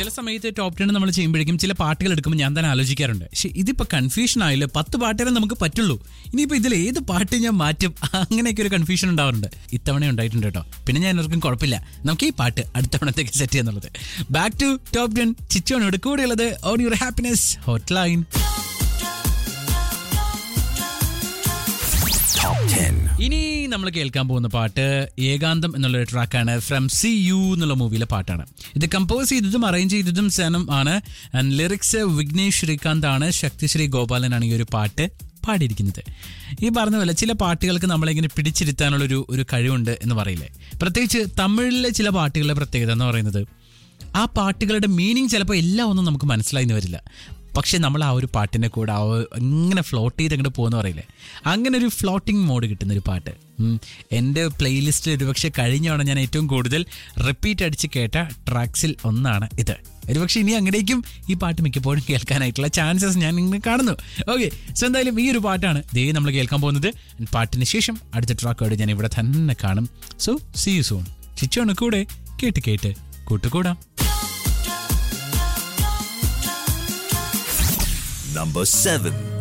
ചില സമയത്ത് top ten നമ്മൾ ചെയ്യുമ്പോഴേക്കും ചില പാട്ടുകൾ എടുക്കുമ്പോൾ ഞാൻ തന്നെ ആലോചിക്കാറുണ്ട് പക്ഷെ ഇതിപ്പോൾ കൺഫ്യൂഷൻ ആയില്ല പത്ത് പാട്ടുകളെ നമുക്ക് പറ്റുള്ളൂ ഇനിയിപ്പോൾ ഇതിൽ ഏത് പാട്ട് ഞാൻ മാറ്റും അങ്ങനെയൊക്കെ ഒരു കൺഫ്യൂഷൻ ഉണ്ടാവാറുണ്ട് ഇത്തവണ ഉണ്ടായിട്ടുണ്ട് കേട്ടോ പിന്നെ ഞാൻ എല്ലാവർക്കും കുഴപ്പമില്ല നമുക്ക് ഈ പാട്ട് അടുത്ത തവണത്തേക്ക് സെറ്റ് ചെയ്യാന്നുള്ളത് ബാക്ക് ടു ടോപ്പ് ടെൻ ചിച്ചോണോട് കൂടെയുള്ളത് on your happiness hotline ഇനി നമ്മൾ കേൾക്കാൻ പോകുന്ന പാട്ട് ഏകാന്തം എന്നുള്ള ട്രാക്കാണ് ഫ്രം സി യു എന്നുള്ള മൂവിയിലെ പാട്ടാണ് ഇത് കമ്പോസ് ചെയ്തതും അറേഞ്ച് ചെയ്തതും സനം ആണ് ആൻഡ് ലിറിക്സ് വിഘ്നേഷ് ശ്രീകാന്ത് ആണ് ശക്തിശ്രീ ഗോപാലനാണ് ഈ ഒരു പാട്ട് പാടിയിരിക്കുന്നത് ഈ പറഞ്ഞ പോലെ ചില പാട്ടുകൾക്ക് നമ്മളിങ്ങനെ പിടിച്ചിരുത്താനുള്ളൊരു ഒരു കഴിവുണ്ട് എന്ന് പറയില്ലേ പ്രത്യേകിച്ച് തമിഴിലെ ചില പാട്ടുകളുടെ പ്രത്യേകത എന്ന് പറയുന്നത് ആ പാട്ടുകളുടെ മീനിങ് ചിലപ്പോൾ എല്ലാം ഒന്നും നമുക്ക് മനസ്സിലായിന്ന് വരില്ല പക്ഷെ നമ്മൾ ആ ഒരു പാട്ടിൻ്റെ കൂടെ ആ ഒരു ഇങ്ങനെ ഫ്ലോട്ട് ചെയ്ത് അങ്ങോട്ട് പോകുന്ന പറയില്ലേ അങ്ങനെ ഒരു ഫ്ലോട്ടിംഗ് മോഡ് കിട്ടുന്ന ഒരു പാട്ട് ഉം. എൻ്റെ പ്ലേലിസ്റ്റിൽ ഒരുപക്ഷെ കഴിഞ്ഞ തവണ ഞാൻ ഏറ്റവും കൂടുതൽ റിപ്പീറ്റ് അടിച്ച് കേട്ട ട്രാക്സിൽ ഒന്നാണ് ഇത് ഒരുപക്ഷെ ഇനി അങ്ങടേക്കും ഈ പാട്ട് മിക്കപ്പോഴും കേൾക്കാനായിട്ടുള്ള ചാൻസസ് ഞാൻ ഇങ്ങനെ കാണുന്നു ഓക്കെ സോ എന്തായാലും ഈ ഒരു പാട്ടാണ് ദേ നമ്മൾ കേൾക്കാൻ പോകുന്നത് പാട്ടിന് ശേഷം അടുത്ത ട്രാക്കോട് ഞാൻ ഇവിടെ തന്നെ കാണും സോ സി യു സൂൺ ചിച്ചോണ് കൂടെ കേട്ട് കേട്ട് കൂട്ടുകൂടാം Number 7.